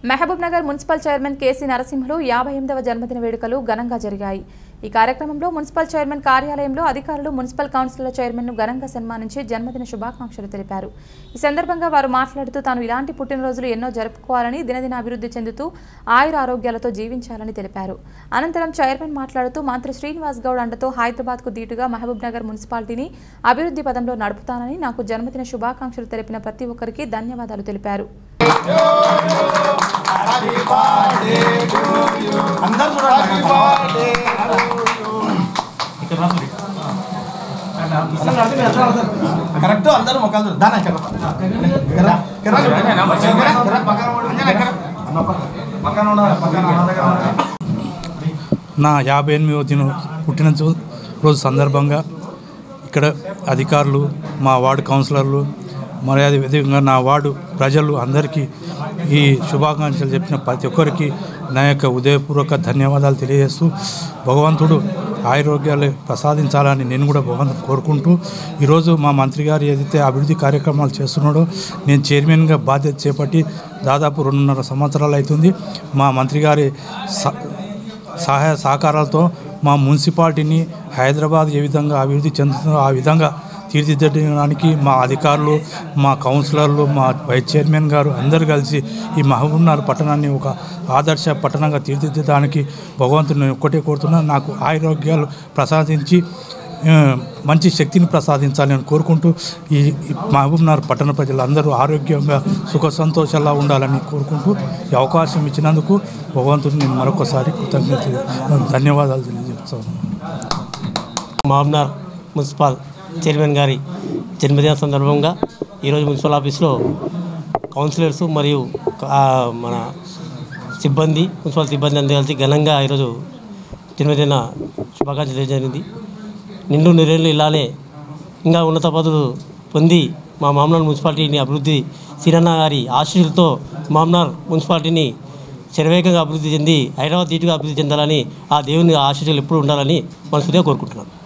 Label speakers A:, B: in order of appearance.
A: Mahabub Mahabubnagar municipal chairman KC Narasimhulu యాభై ఎనిమిదవ జన్మదిన వేడుకలు ఘనంగా జరిగాయి ఈ కార్యక్రమంలో మున్సిపల్ చైర్మన్ కార్యాలయంలో అధికారులు మున్సిపల్ కౌన్సిలర్ చైర్మన్ ను ఘనంగా సన్మానించి జన్మదిన శుభాకాంక్షలు తెలిపారు ఈ సందర్భంగా వారు మాట్లాడుతూ తాను ఇలాంటి పుట్టినరోజులు ఎన్నో జరుపుకోవాలని దినదిన అభివృద్ధి చెందుతూ ఆయుర ఆరోగ్యాలతో జీవించాలని తెలిపారు అనంతరం చైర్మన్ మాట్లాడుతూ మంత్రి శ్రీనివాస్ గౌడ్ అండతో హైదరాబాద్కు దీటుగా మహబూబ్ నగర్ మున్సిపాలిటీని అభివృద్ధి పదంలో నడుపుతానని నాకు జన్మదిన శుభాకాంక్షలు తెలిపిన ప్రతి ఒక్కరికి ధన్యవాదాలు తెలిపారు
B: కరెక్ట్ అందరూ మొక్కలు దాని
C: నా యాభై ఎనిమిదవ దిన పుట్టిన జో- రోజు సందర్భంగా ఇక్కడ అధికారులు మా వార్డు కౌన్సిలర్లు మరి అదే విధంగా నా వార్డు ప్రజలు అందరికీ ఈ శుభాకాంక్షలు చెప్పిన ప్రతి ఒక్కరికి నా యొక్క ఉదయపూర్వక ధన్యవాదాలు తెలియజేస్తూ భగవంతుడు ఆరోగ్యాలు ప్రసాదించాలని నేను కూడా భగవంతుడు కోరుకుంటూ ఈరోజు మా మంత్రి గారు ఏదైతే అభివృద్ధి కార్యక్రమాలు చేస్తున్నాడో నేను చైర్మన్గా బాధ్యత చేపట్టి దాదాపు రెండున్నర సంవత్సరాలు అవుతుంది మా మంత్రి గారి స- సహాయ సహకారాలతో మా మున్సిపాలిటీని హైదరాబాద్ ఏ విధంగా అభివృద్ధి చెందుతుందో ఆ విధంగా తీర్చిదిద్దడానికి మా అధికారులు మా కౌన్సిలర్లు మా వైస్ చైర్మన్ గారు అందరూ కలిసి ఈ మహబూబ్నగర్ పట్టణాన్ని ఒక ఆదర్శ పట్టణంగా తీర్చిదిద్దడానికి భగవంతుని నేను ఒక్కటే కోరుతున్నాను నాకు ఆరోగ్యాలు ప్రసాదించి ఆ, మంచి శక్తిని ప్రసాదించాలని కోరుకుంటూ ఈ ఈ మహబూబ్నగర్ పట్టణ ప్రజలందరూ ఆరోగ్యంగా సుఖ సంతోషాల్లో ఉండాలని కోరుకుంటూ ఈ అవకాశం ఇచ్చినందుకు భగవంతుడిని నేను మరొకసారి కృతజ్ఞత ధన్యవాదాలు తెలియజేస్తాను
D: మామ్నార్ మున్సిపల్ చైర్మన్ గారి జన్మదిన సందర్భంగా ఈరోజు మున్సిపల్ ఆఫీస్లో కౌన్సిలర్స్ మరియు ఆ, మన సిబ్బంది మున్సిపల్ సిబ్బంది అందరూ కలిసి ఘనంగా ఈరోజు జన్మదిన శుభాకాంక్షలు తెలియజేయడం జరిగింది నిండు నిరేళ్ళు ఇలానే ఇంకా ఉన్నత పదవులు పొంది మా మామనార్ మున్సిపాలిటీని అభివృద్ధి సిరన్న గారి ఆశీస్సులతో మామనార్ మున్సిపాలిటీని శరవేగంగా అభివృద్ధి చెంది హైదరాబాద్ దీటుగా అభివృద్ధి చెందాలని ఆ దేవుని ఆశీస్సులు ఎప్పుడు ఉండాలని మనసుగా కోరుకుంటున్నాను